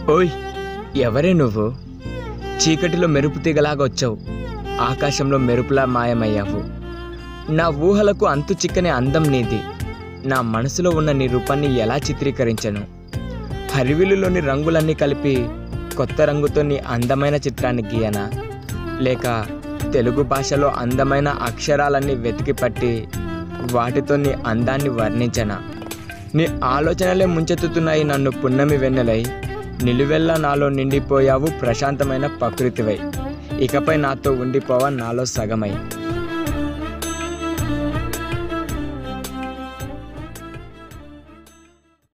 ఓయ్ ఎవరే నువ్వు చీకటిలో మెరుపు తీగలాగా వచ్చావు ఆకాశంలో మెరుపులా మాయమయ్యావు నా ఊహలకు అంతు చిక్కని అందం నీది నా మనసులో ఉన్న నీ రూపాన్ని ఎలా చిత్రీకరించను హరివిలులోని రంగులన్నీ కలిపి కొత్త రంగుతో నీ అందమైన చిత్రాన్ని గీయనా లేక తెలుగు భాషలో అందమైన అక్షరాలన్నీ వెతికి పట్టి వాటితో నీ అందాన్ని వర్ణించనా నీ ఆలోచనలే ముంచెత్తుతున్నాయి నన్ను పున్నమి వెన్నెలై నిలువెల్లా నాలో నిండిపోయావు ప్రశాంతమైన ప్రకృతివై ఇకపై నాతో ఉండిపోవా నాలో సగమై